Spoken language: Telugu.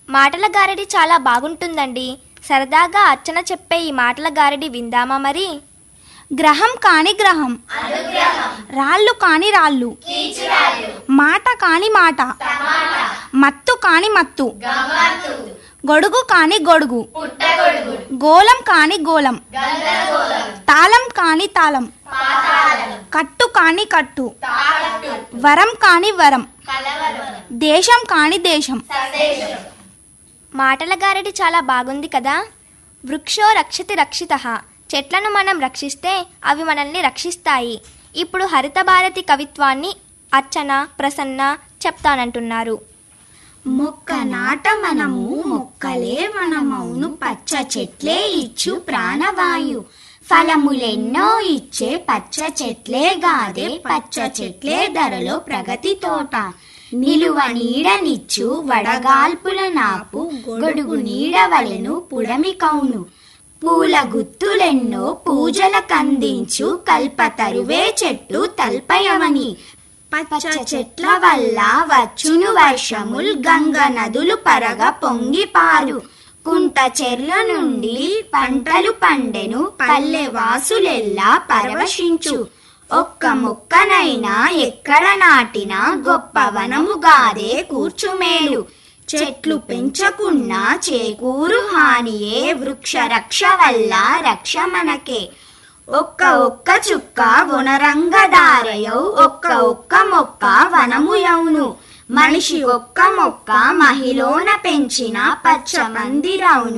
మాటల గారడి చాలా బాగుంటుందండి సరదాగా అర్చన చెప్పే ఈ మాటల గారడి విందామా మరి గ్రహం కాని గ్రహం రాళ్ళు కాని రాళ్ళు మాట కాని మాట మత్తు కాని మత్తు గొడుగు కాని గొడుగు గోళం కాని గోళం తాళం కాని తాళం కట్టు కాని కట్టు వరం కాని వరం దేశం కాని దేశం మాటల గారడి చాలా బాగుంది కదా వృక్షో రక్షతి రక్షిత చెట్లను మనం రక్షిస్తే అవి మనల్ని రక్షిస్తాయి ఇప్పుడు హరిత భారతి కవిత్వాన్ని అర్చన ప్రసన్న చెప్తానంటున్నారు మొక్క నాట మనము మొక్కలే మనమౌను పచ్చ చెట్లే ఇచ్చు ప్రాణవాయు ఫలములెన్నో ఇచ్చే పచ్చ చెట్లే గాదే పచ్చ చెట్లే ధరలో ప్రగతి తోట నిలువ నీడనిచ్చు వడగాల్పుల నాపు గొడుగు నీడవలెను పుడమి కౌను పూల గుత్తులెన్నో పూజల కందించు కల్పతరువే చెట్టు తల్పయమని పచ్చ చెట్ల వల్ల వచ్చును వర్షముల్ గంగ నదులు పరగ పొంగి పారు కుంట చెర్ల నుండి పంటలు పండెను పల్లె వాసులెల్లా పరవశించు ఒక్క మొక్కనైనా ఎక్కడ నాటినా గొప్ప వనముగాదే కూర్చుమేలు చెట్లు పెంచకున్నా చేకూరు హానియే వృక్ష రక్ష వల్ల రక్ష మనకే ఒక్క ఒక్క చుక్క వనరంగదారయౌ ఒక్క ఒక్క మొక్క వనముయౌను మనిషి ఒక్క మొక్క మహిలోన పెంచిన పచ్చ మందిరవును